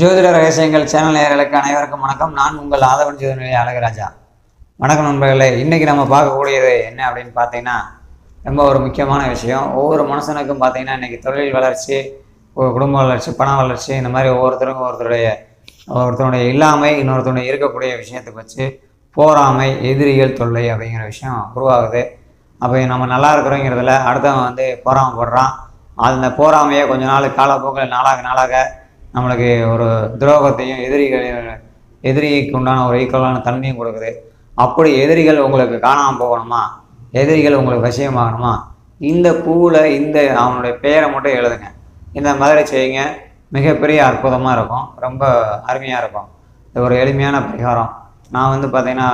ஜோதிட ரகசியங்கள் சேனல் நேயர்களுக்கு அனைவருக்கும் வணக்கம் நான் உங்கள் ஆதவன் ஜோதிநிலை அழகராஜா வணக்கம் நண்பர்களே இன்றைக்கி நம்ம பார்க்கக்கூடியது என்ன அப்படின்னு பார்த்தீங்கன்னா ரொம்ப ஒரு முக்கியமான விஷயம் ஒவ்வொரு மனுஷனுக்கும் பார்த்தீங்கன்னா இன்றைக்கி தொழில் வளர்ச்சி ஒரு குடும்ப வளர்ச்சி பண வளர்ச்சி இந்த மாதிரி ஒவ்வொருத்தருக்கும் ஒருத்தருடைய ஒருத்தருடைய இல்லாமை இன்னொருத்தருடைய இருக்கக்கூடிய விஷயத்தை வச்சு போராமை எதிரிகள் தொல்லை அப்படிங்கிற விஷயம் உருவாகுது அப்போ நம்ம நல்லா இருக்கிறோங்கிறதுல அடுத்தவன் வந்து போராமப்படுறான் அந்த போராமையை கொஞ்ச நாள் காலப்போக்கில் நாளாக நாளாக நம்மளுக்கு ஒரு துரோகத்தையும் எதிரிகள் எதிரிக்கு உண்டான ஒரு ஈக்குவலான தன்மையும் கொடுக்குது அப்படி எதிரிகள் உங்களுக்கு காணாமல் போகணுமா எதிரிகள் உங்களுக்கு வசியமாகணுமா இந்த பூவில் இந்த அவனுடைய பெயரை மட்டும் எழுதுங்க இந்த மாதிரி செய்யுங்க மிகப்பெரிய அற்புதமாக இருக்கும் ரொம்ப அருமையாக இருக்கும் இது ஒரு எளிமையான பரிகாரம் நான் வந்து பார்த்தீங்கன்னா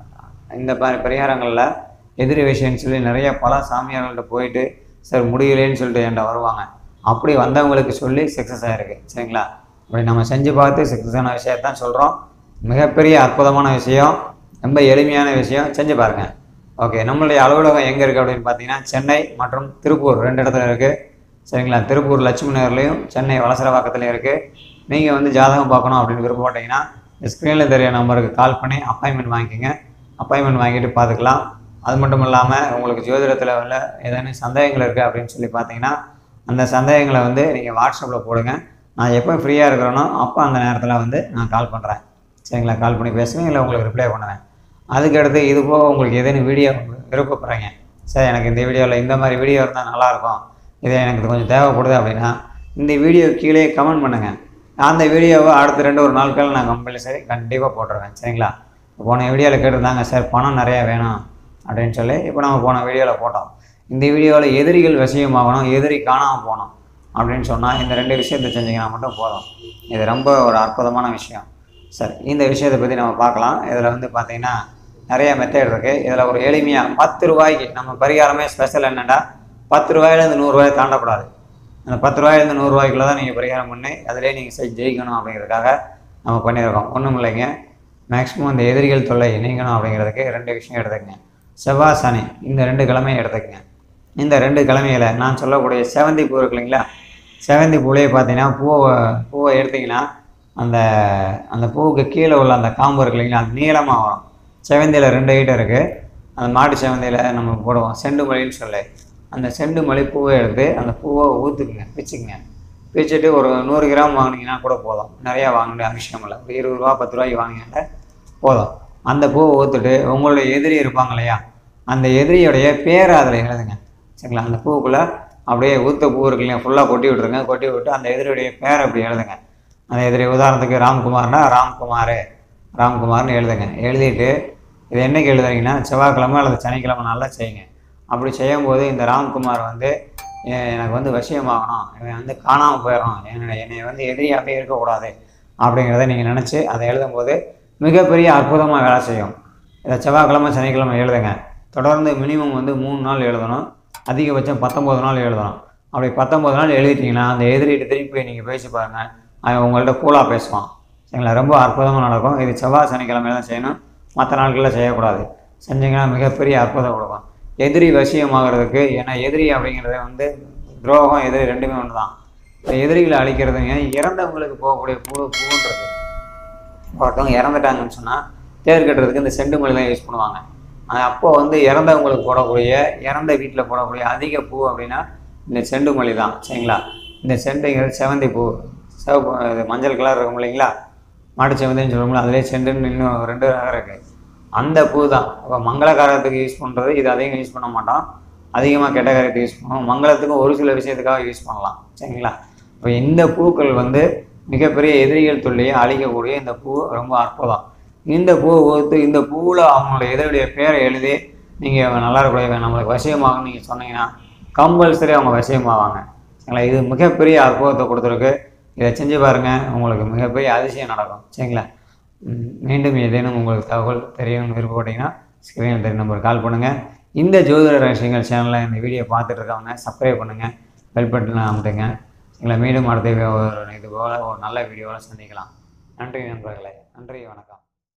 இந்த மாதிரி பரிகாரங்களில் எதிரி விஷயம்னு சொல்லி நிறைய பல சாமியார்கள்ட்ட போயிட்டு சார் முடியலேன்னு சொல்லிட்டு என்கிட்ட வருவாங்க அப்படி வந்தவங்களுக்கு சொல்லி சக்ஸஸ் ஆகிருக்கு சரிங்களா அப்படி நம்ம செஞ்சு பார்த்து சக்ஸஸ் ஆன விஷயத்தான் சொல்கிறோம் மிகப்பெரிய அற்புதமான விஷயம் ரொம்ப எளிமையான விஷயம் செஞ்சு பாருங்கள் ஓகே நம்மளுடைய அலுவலகம் எங்கே இருக்குது அப்படின்னு பார்த்தீங்கன்னா சென்னை மற்றும் திருப்பூர் ரெண்டு இடத்துல இருக்குது சரிங்களா திருப்பூர் லட்சுமி நகர்லேயும் சென்னை வலசரவாக்கத்துலேயும் இருக்குது நீங்கள் வந்து ஜாதகம் பார்க்கணும் அப்படின்னு விருப்பப்பட்டீங்கன்னா ஸ்க்ரீனில் தெரிய நம்பருக்கு கால் பண்ணி அப்பாயின்மெண்ட் வாங்கிக்கோங்க அப்பாயின்மெண்ட் வாங்கிட்டு பார்த்துக்கலாம் அது மட்டும் இல்லாமல் உங்களுக்கு ஜோதிடத்தில் உள்ள ஏதேனும் சந்தேகங்கள் இருக்குது அப்படின்னு சொல்லி பார்த்தீங்கன்னா அந்த சந்தேகங்களை வந்து நீங்கள் வாட்ஸ்அப்பில் போடுங்க நான் எப்போ ஃப்ரீயாக இருக்கிறேனோ அப்போ அந்த நேரத்தில் வந்து நான் கால் பண்ணுறேன் சரிங்களா கால் பண்ணி பேசுவேன் இல்லை உங்களுக்கு ரிப்ளை பண்ணுவேன் அதுக்கடுத்து இது போக உங்களுக்கு ஏதேனும் வீடியோ விருப்பப்படுறீங்க சார் எனக்கு இந்த வீடியோவில் இந்த மாதிரி வீடியோ இருந்தால் நல்லாயிருக்கும் இது எனக்கு இது கொஞ்சம் தேவைப்படுது அப்படின்னா இந்த வீடியோ கீழே கமெண்ட் பண்ணுங்கள் அந்த வீடியோவை அடுத்த ரெண்டு ஒரு நாட்கள் நான் கம்பல்சரி கண்டிப்பாக போட்டுருவேன் சரிங்களா போன வீடியோவில் கேட்டிருந்தாங்க சார் பணம் நிறையா வேணும் அப்படின்னு சொல்லி இப்போ நம்ம போன வீடியோவில் போட்டோம் இந்த வீடியோவில் எதிரிகள் விஷயமாகணும் எதிரி காணாமல் போகணும் அப்படின்னு சொன்னால் இந்த ரெண்டு விஷயத்தை செஞ்சீங்கன்னா மட்டும் போதும் இது ரொம்ப ஒரு அற்புதமான விஷயம் சரி இந்த விஷயத்தை பற்றி நம்ம பார்க்கலாம் இதில் வந்து பார்த்திங்கன்னா நிறைய மெத்தட் இருக்குது இதில் ஒரு எளிமையாக பத்து ரூபாய்க்கு நம்ம பரிகாரமே ஸ்பெஷல் என்னென்னா பத்து ரூபாயிலேருந்து நூறுரூவாயை தாண்டக்கூடாது அந்த பத்து ரூபாயிலேருந்து நூறுரூவாய்க்குள்ள தான் நீங்கள் பரிகாரம் பண்ணி அதிலே நீங்கள் செஞ்சு ஜெயிக்கணும் அப்படிங்கிறதுக்காக நம்ம பண்ணியிருக்கோம் ஒன்றும் இல்லைங்க மேக்ஸிமம் இந்த எதிரிகள் தொல்லை நீங்கணும் அப்படிங்கிறதுக்கு ரெண்டு விஷயம் எடுத்துக்கங்க செவ்வாய் சனி இந்த ரெண்டு கிழமையும் எடுத்துக்கங்க இந்த ரெண்டு கிழமையில நான் சொல்லக்கூடிய செவந்தி பூ இருக்கு இல்லைங்களா செவந்தி பூலையே பார்த்தீங்கன்னா பூவை பூவை எடுத்திங்கன்னா அந்த அந்த பூவுக்கு கீழே உள்ள அந்த காம்பு இருக்கு இல்லைங்களா அது நீளமாக வரும் செவந்தியில் ரெண்டு ஐட்டம் இருக்குது அந்த மாட்டு செவந்தியில் நம்ம போடுவோம் செண்டு மல்லின்னு சொல்லி அந்த செண்டு மல்லி பூவை எடுத்து அந்த பூவை ஊற்றுக்குங்க பிச்சுக்குங்க பிச்சுட்டு ஒரு நூறு கிராம் வாங்கினீங்கன்னா கூட போதும் நிறையா வாங்கின அவசியம் இல்லை ஒரு இருபது ரூபா பத்து ரூபாய்க்கு வாங்கினீங்கன்னா போதும் அந்த பூவை ஊற்றுட்டு உங்களுடைய எதிரி இருப்பாங்க இல்லையா அந்த எதிரியுடைய பேரை அதில் எழுதுங்க சரிங்களா அந்த பூவுக்குள்ளே அப்படியே ஊற்ற பூ இருக்கு இல்லையா ஃபுல்லாக கொட்டி விட்ருங்க கொட்டி விட்டு அந்த எதிரியுடைய பேரை அப்படி எழுதுங்க அந்த எதிரி உதாரணத்துக்கு ராம்குமார்னா ராம்குமார் ராம்குமார்னு எழுதுங்க எழுதிட்டு இது என்னைக்கு எழுதுறீங்கன்னா செவ்வாய்க்கிழமை அல்லது சனிக்கிழமை நல்லா செய்யுங்க அப்படி செய்யும்போது இந்த ராம்குமார் வந்து எ- எனக்கு வந்து வசியமாகணும் இவன் வந்து காணாமல் போயிடணும் என்னை என்னை வந்து எதிரியாகவே இருக்கக்கூடாது அப்படிங்கிறத நீங்கள் நினச்சி அதை எழுதும்போது மிகப்பெரிய அற்புதமாக வேலை செய்யும் இதை செவ்வாய்க்கிழமை சனிக்கிழமை எழுதுங்க தொடர்ந்து மினிமம் வந்து மூணு நாள் எழுதணும் அதிகபட்சம் பத்தொம்போது நாள் எழுதணும் அப்படி பத்தொம்போது நாள் எழுதிட்டிங்கன்னா அந்த எதிரிட்டு திருப்பி போய் நீங்கள் பேசி பாருங்கள் அவன் உங்கள்கிட்ட கூலாக பேசுவான் சரிங்களா ரொம்ப அற்புதமாக நடக்கும் இது செவ்வாய் சனிக்கிழமை தான் செய்யணும் மற்ற நாட்களில் செய்யக்கூடாது செஞ்சீங்கன்னா மிகப்பெரிய அற்புதம் கொடுக்கும் எதிரி வசியமாகிறதுக்கு ஏன்னா எதிரி அப்படிங்கிறது வந்து துரோகம் எதிரி ரெண்டுமே ஒன்று தான் இந்த எதிரிகளை அழிக்கிறதுங்க இறந்தவங்களுக்கு போகக்கூடிய பூ பூன்றது ஒருத்தவங்க இறந்துட்டாங்கன்னு சொன்னால் தேர் கட்டுறதுக்கு இந்த செண்டு மல்லி தான் யூஸ் பண்ணுவாங்க அது அப்போ வந்து இறந்தவங்களுக்கு போடக்கூடிய இறந்த வீட்டில் போடக்கூடிய அதிக பூ அப்படின்னா இந்த செண்டு மல்லி தான் சரிங்களா இந்த செண்டுங்கிறது செவந்தி பூ சிவப்பு இது மஞ்சள் கலர் இருக்கும் இல்லைங்களா மாட்டு செவந்தின்னு சொல்லுவோம்ல அதிலே செண்டுன்னு இன்னும் ரெண்டு ரகம் இருக்குது அந்த பூ தான் இப்போ மங்களகாரத்துக்கு யூஸ் பண்ணுறது இது அதிகம் யூஸ் பண்ண மாட்டோம் அதிகமாக கெட்ட காரியத்துக்கு யூஸ் பண்ணுவோம் மங்களத்துக்கும் ஒரு சில விஷயத்துக்காக யூஸ் பண்ணலாம் சரிங்களா இப்போ இந்த பூக்கள் வந்து மிகப்பெரிய எதிரிகள் தொல்லையை அழிக்கக்கூடிய இந்த பூ ரொம்ப அற்புதம் இந்த பூவை ஊற்று இந்த பூவில் அவங்களோட எதிரியுடைய பேரை எழுதி நீங்கள் நல்லா இருக்கக்கூடிய நம்மளுக்கு வசியமாகன்னு நீங்கள் சொன்னீங்கன்னா கம்பல்சரி அவங்க வசியமாவாங்க சரிங்களா இது மிகப்பெரிய அற்புதத்தை கொடுத்துருக்கு இதை செஞ்சு பாருங்கள் உங்களுக்கு மிகப்பெரிய அதிசயம் நடக்கும் சரிங்களா ம், மீண்டும் ஏதேனும் உங்களுக்கு தகவல் தெரியணும்னு விருப்பப்பட்டீங்கன்னா ஸ்க்ரீனில் தெரிய நம்பருக்கு கால் பண்ணுங்கள் இந்த ஜோதிட ரகசியங்கள் சேனலில் இந்த வீடியோ பார்த்துட்டு இருக்கவங்க சப்ஸ்கிரைப் பண்ணுங்கள் பெல் பட்டன் அமுட்டுங்க எங்களை மீண்டும் அடுத்த ஒரு இது போல் ஒரு நல்ல வீடியோவில் சந்திக்கலாம் நன்றி நண்பர்களே நன்றி வணக்கம்